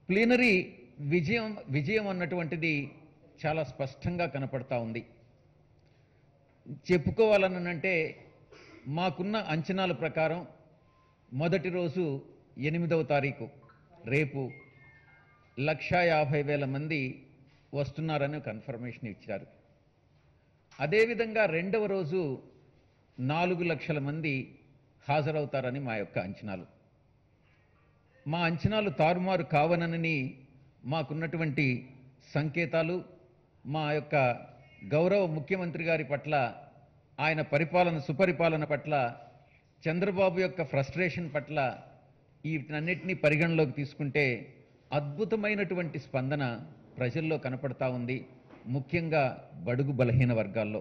plenary విజయం విజయం అన్నటువంటిది చాలా స్పష్టంగా కనపడతా ఉంది చెప్పుకోవాలనంటే మాకున్న అంచనాల ప్రకారం మొదటి రోజు ఎనిమిదవ తారీఖు రేపు లక్షా యాభై వేల మంది వస్తున్నారని కన్ఫర్మేషన్ ఇచ్చారు అదేవిధంగా రెండవ రోజు నాలుగు లక్షల మంది హాజరవుతారని మా యొక్క అంచనాలు మా అంచనాలు తారుమారు కావనని మాకున్నటువంటి సంకేతాలు మా యొక్క గౌరవ ముఖ్యమంత్రి గారి పట్ల ఆయన పరిపాలన సుపరిపాలన పట్ల చంద్రబాబు యొక్క ఫ్రస్ట్రేషన్ పట్ల వీటన్నిటినీ పరిగణలోకి తీసుకుంటే అద్భుతమైనటువంటి స్పందన ప్రజల్లో కనపడతా ఉంది ముఖ్యంగా బడుగు బలహీన వర్గాల్లో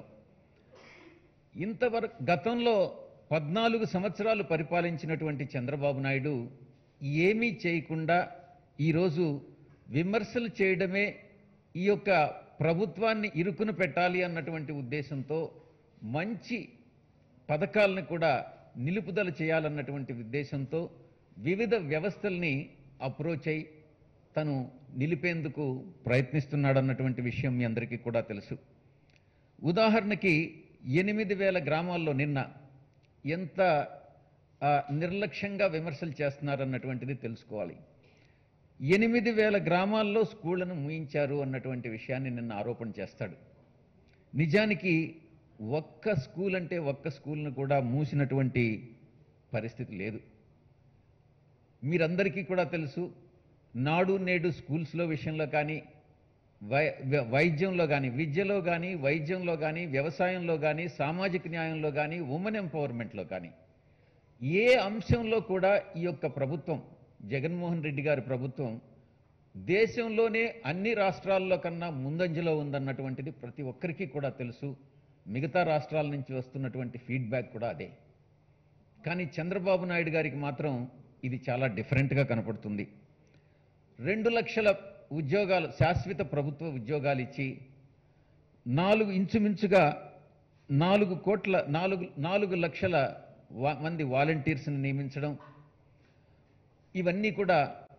ఇంతవరకు గతంలో పద్నాలుగు సంవత్సరాలు పరిపాలించినటువంటి చంద్రబాబు నాయుడు ఏమీ చేయకుండా ఈరోజు విమర్శలు చేయడమే ఈ యొక్క ప్రభుత్వాన్ని ఇరుకున పెట్టాలి అన్నటువంటి ఉద్దేశంతో మంచి పథకాలను కూడా నిలుపుదల చేయాలన్నటువంటి ఉద్దేశంతో వివిధ వ్యవస్థల్ని అప్రోచ్ అయి తను నిలిపేందుకు ప్రయత్నిస్తున్నాడన్నటువంటి విషయం మీ అందరికీ కూడా తెలుసు ఉదాహరణకి ఎనిమిది వేల గ్రామాల్లో నిన్న ఎంత ఆ, నిర్లక్ష్యంగా విమర్శలు చేస్తున్నారన్నటువంటిది తెలుసుకోవాలి ఎనిమిది వేల గ్రామాల్లో స్కూళ్లను ముయించారు అన్నటువంటి విషయాన్ని నిన్న ఆరోపణ చేస్తాడు నిజానికి ఒక్క స్కూల్ అంటే ఒక్క స్కూల్ను కూడా మూసినటువంటి పరిస్థితి లేదు మీరందరికీ కూడా తెలుసు నాడు నేడు స్కూల్స్లో విషయంలో కానీ వై వ- వైద్యంలో కానీ విద్యలో కానీ వైద్యంలో కానీ వ్యవసాయంలో కానీ సామాజిక న్యాయంలో కానీ ఉమెన్ ఎంపవర్మెంట్లో కానీ ఏ అంశంలో కూడా ఈ యొక్క ప్రభుత్వం జగన్మోహన్ రెడ్డి గారి ప్రభుత్వం దేశంలోనే అన్ని రాష్ట్రాల్లో కన్నా ముందంజలో ఉందన్నటువంటిది ప్రతి ఒక్కరికి కూడా తెలుసు మిగతా రాష్ట్రాల నుంచి వస్తున్నటువంటి ఫీడ్బ్యాక్ కూడా అదే కానీ చంద్రబాబు నాయుడు గారికి మాత్రం ఇది చాలా డిఫరెంట్గా కనపడుతుంది రెండు లక్షల ఉద్యోగాలు శాశ్వత ప్రభుత్వ ఉద్యోగాలు ఇచ్చి నాలుగు ఇంచుమించుగా నాలుగు కోట్ల నాలుగు నాలుగు లక్షల వా- మంది వాలంటీర్స్ని నియమించడం ఇవన్నీ కూడా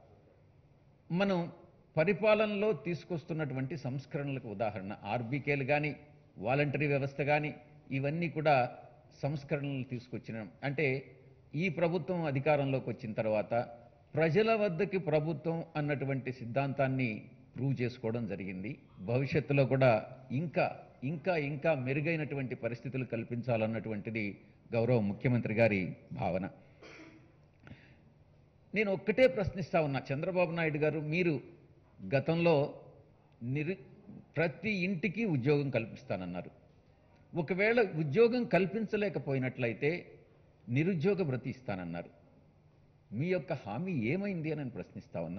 మనం పరిపాలనలో తీసుకొస్తున్నటువంటి సంస్కరణలకు ఉదాహరణ ఆర్బీకేలు కానీ వాలంటరీ వ్యవస్థ కానీ ఇవన్నీ కూడా సంస్కరణలు తీసుకొచ్చిన అంటే ఈ ప్రభుత్వం అధికారంలోకి వచ్చిన తర్వాత ప్రజల వద్దకి ప్రభుత్వం అన్నటువంటి సిద్ధాంతాన్ని ప్రూవ్ చేసుకోవడం జరిగింది భవిష్యత్తులో కూడా ఇంకా ఇంకా ఇంకా మెరుగైనటువంటి పరిస్థితులు కల్పించాలన్నటువంటిది గౌరవ ముఖ్యమంత్రి గారి భావన నేను ఒక్కటే ప్రశ్నిస్తా ఉన్నా చంద్రబాబు నాయుడు గారు మీరు గతంలో నిరు ప్రతి ఇంటికి ఉద్యోగం కల్పిస్తానన్నారు ఒకవేళ ఉద్యోగం కల్పించలేకపోయినట్లయితే నిరుద్యోగ భృతి ఇస్తానన్నారు మీ యొక్క హామీ ఏమైంది అని నేను ప్రశ్నిస్తా ఉన్నా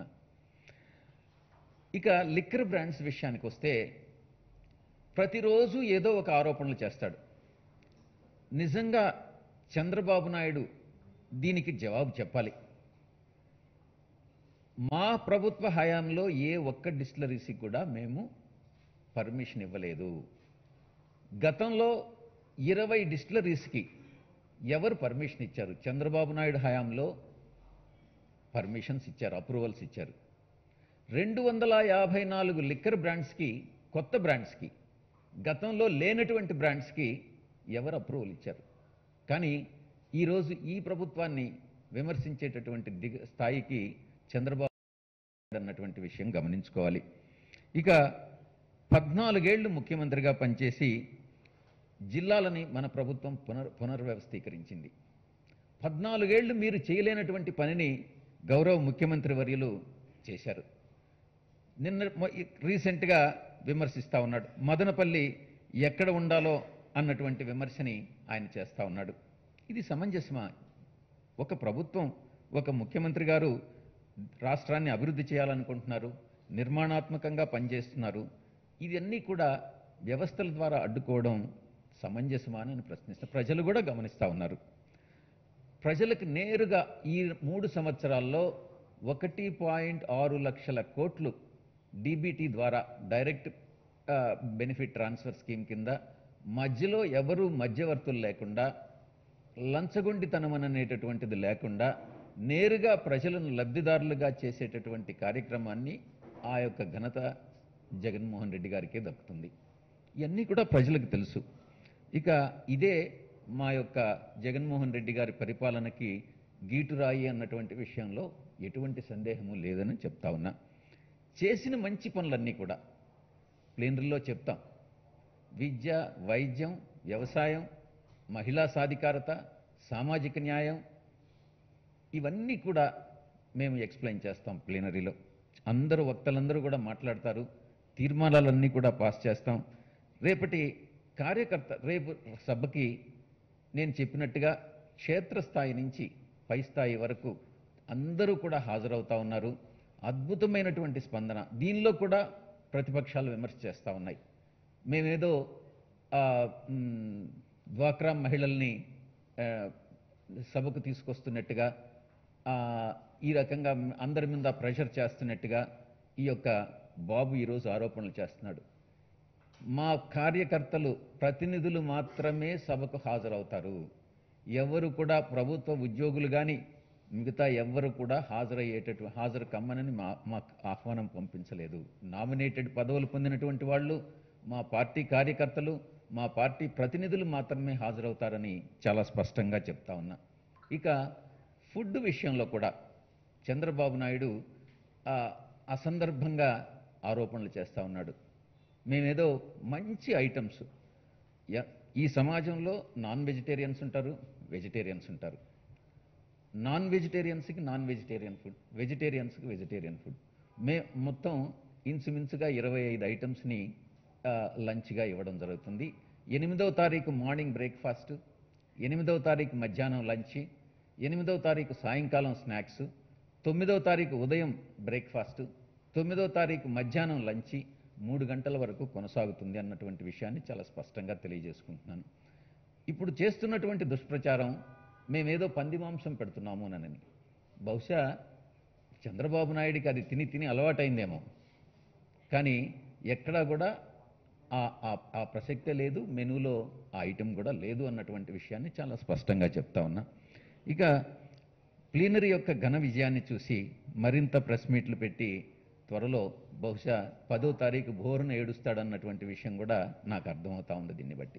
ఇక లిక్కర్ బ్రాండ్స్ విషయానికి వస్తే ప్రతిరోజు ఏదో ఒక ఆరోపణలు చేస్తాడు నిజంగా చంద్రబాబు నాయుడు దీనికి జవాబు చెప్పాలి మా ప్రభుత్వ హయాంలో ఏ ఒక్క డిస్టిలరీస్కి కూడా మేము పర్మిషన్ ఇవ్వలేదు గతంలో ఇరవై డిస్టిలరీస్కి ఎవరు పర్మిషన్ ఇచ్చారు చంద్రబాబు నాయుడు హయాంలో పర్మిషన్స్ ఇచ్చారు అప్రూవల్స్ ఇచ్చారు రెండు వందల యాభై నాలుగు లిక్కర్ బ్రాండ్స్కి కొత్త బ్రాండ్స్కి గతంలో లేనటువంటి బ్రాండ్స్కి ఎవరు అప్రూవల్ ఇచ్చారు కానీ ఈరోజు ఈ ప్రభుత్వాన్ని విమర్శించేటటువంటి దిగ స్థాయికి చంద్రబాబు నాయుడు అన్నటువంటి విషయం గమనించుకోవాలి ఇక పద్నాలుగేళ్లు ముఖ్యమంత్రిగా పనిచేసి జిల్లాలని మన ప్రభుత్వం పునర్ పునర్వ్యవస్థీకరించింది పద్నాలుగేళ్లు మీరు చేయలేనటువంటి పనిని గౌరవ ముఖ్యమంత్రి వర్యులు చేశారు నిన్న మొ- ఈ- రీసెంట్గా విమర్శిస్తా ఉన్నాడు మదనపల్లి ఎక్కడ ఉండాలో అన్నటువంటి విమర్శని ఆయన చేస్తా ఉన్నాడు ఇది సమంజసమా ఒక ప్రభుత్వం ఒక ముఖ్యమంత్రి గారు రాష్ట్రాన్ని అభివృద్ధి చేయాలనుకుంటున్నారు నిర్మాణాత్మకంగా పనిచేస్తున్నారు ఇవన్నీ కూడా వ్యవస్థల ద్వారా అడ్డుకోవడం సమంజసమా అని నేను ప్రశ్నిస్తా ప్రజలు కూడా గమనిస్తూ ఉన్నారు ప్రజలకు నేరుగా ఈ మూడు సంవత్సరాల్లో ఒకటి పాయింట్ ఆరు లక్షల కోట్లు డీబీటీ ద్వారా డైరెక్ట్ ఆ, బెనిఫిట్ ట్రాన్స్ఫర్ స్కీమ్ కింద మధ్యలో ఎవరు మధ్యవర్తులు లేకుండా లంచగొండితనం అనేటటువంటిది లేకుండా నేరుగా ప్రజలను లబ్ధిదారులుగా చేసేటటువంటి కార్యక్రమాన్ని ఆ యొక్క ఘనత జగన్మోహన్ రెడ్డి గారికే దక్కుతుంది ఇవన్నీ కూడా ప్రజలకు తెలుసు ఇక ఇదే మా యొక్క జగన్మోహన్ రెడ్డి గారి పరిపాలనకి గీటురాయి అన్నటువంటి విషయంలో ఎటువంటి సందేహము లేదని చెప్తా ఉన్నా చేసిన మంచి పనులన్నీ కూడా ప్లేనరీలో చెప్తాం విద్య వైద్యం వ్యవసాయం మహిళా సాధికారత సామాజిక న్యాయం ఇవన్నీ కూడా మేము ఎక్స్ప్లెయిన్ చేస్తాం ప్లీనరీలో అందరూ వక్తలందరూ కూడా మాట్లాడతారు తీర్మానాలన్నీ కూడా పాస్ చేస్తాం రేపటి కార్యకర్త రేపు సభకి నేను చెప్పినట్టుగా క్షేత్రస్థాయి నుంచి పై స్థాయి వరకు అందరూ కూడా హాజరవుతా ఉన్నారు అద్భుతమైనటువంటి స్పందన దీనిలో కూడా ప్రతిపక్షాలు విమర్శ చేస్తూ ఉన్నాయి మేమేదో ఆ, మ్, డ్వాక్రా మహిళల్ని ఆ, సభకు తీసుకొస్తున్నట్టుగా ఆ, ఈ రకంగా అందరి మీద ప్రెషర్ చేస్తున్నట్టుగా ఈ యొక్క బాబు ఈరోజు ఆరోపణలు చేస్తున్నాడు మా కార్యకర్తలు ప్రతినిధులు మాత్రమే సభకు హాజరవుతారు ఎవరు కూడా ప్రభుత్వ ఉద్యోగులు కానీ మిగతా ఎవ్వరు కూడా హాజరయ్యేటట్టు హాజరు కమ్మనని మా మాకు ఆహ్వానం పంపించలేదు నామినేటెడ్ పదవులు పొందినటువంటి వాళ్ళు మా పార్టీ కార్యకర్తలు మా పార్టీ ప్రతినిధులు మాత్రమే హాజరవుతారని చాలా స్పష్టంగా చెప్తా ఉన్నా ఇక ఫుడ్ విషయంలో కూడా చంద్రబాబు నాయుడు ఆ, అసందర్భంగా ఆరోపణలు చేస్తూ ఉన్నాడు మేమేదో మంచి ఐటమ్స్ య- ఈ సమాజంలో నాన్ వెజిటేరియన్స్ ఉంటారు వెజిటేరియన్స్ ఉంటారు నాన్ వెజిటేరియన్స్కి నాన్ వెజిటేరియన్ ఫుడ్ వెజిటేరియన్స్కి వెజిటేరియన్ ఫుడ్ మే మొత్తం ఇన్సుమిన్సుగా ఇరవై ఐదు ఐటమ్స్ని ఆ, లంచ్గా ఇవ్వడం జరుగుతుంది ఎనిమిదవ తారీఖు మార్నింగ్ బ్రేక్ఫాస్ట్ ఎనిమిదవ తారీఖు మధ్యాహ్నం లంచ్ ఎనిమిదవ తారీఖు సాయంకాలం స్నాక్స్ తొమ్మిదవ తారీఖు ఉదయం బ్రేక్ఫాస్ట్ తొమ్మిదవ తారీఖు మధ్యాహ్నం లంచ్ మూడు గంటల వరకు కొనసాగుతుంది అన్నటువంటి విషయాన్ని చాలా స్పష్టంగా తెలియజేసుకుంటున్నాను ఇప్పుడు చేస్తున్నటువంటి దుష్ప్రచారం మేమేదో పంది మాంసం పెడుతున్నాము అనని బహుశా చంద్రబాబు నాయుడికి అది తిని తిని అలవాటైందేమో కానీ ఎక్కడా కూడా ఆ- ఆ- ఆ ప్రసక్తే లేదు మెనూలో ఆ ఐటెం కూడా లేదు అన్నటువంటి విషయాన్ని చాలా స్పష్టంగా చెప్తా ఉన్నా ఇక ప్లీనరీ యొక్క ఘన విజయాన్ని చూసి మరింత ప్రెస్ మీట్లు పెట్టి త్వరలో బహుశా పదో తారీఖు భోరున ఏడుస్తాడన్నటువంటి విషయం కూడా నాకు అర్థమవుతా ఉంది దీన్ని బట్టి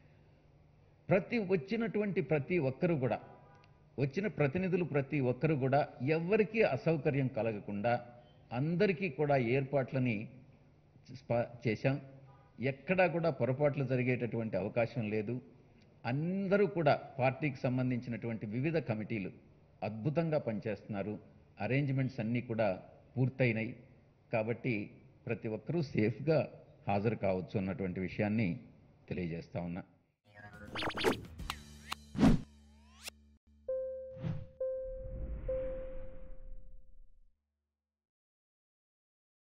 ప్రతి వచ్చినటువంటి ప్రతి ఒక్కరు కూడా వచ్చిన ప్రతినిధులు ప్రతి ఒక్కరు కూడా ఎవ్వరికీ అసౌకర్యం కలగకుండా అందరికీ కూడా ఏర్పాట్లని స్ప- చేశాం ఎక్కడా కూడా పొరపాట్లు జరిగేటటువంటి అవకాశం లేదు అందరూ కూడా పార్టీకి సంబంధించినటువంటి వివిధ కమిటీలు అద్భుతంగా పనిచేస్తున్నారు అరేంజ్మెంట్స్ అన్నీ కూడా పూర్తయినాయి కాబట్టి ప్రతి ఒక్కరూ సేఫ్గా హాజరు కావచ్చు అన్నటువంటి విషయాన్ని తెలియజేస్తా ఉన్నా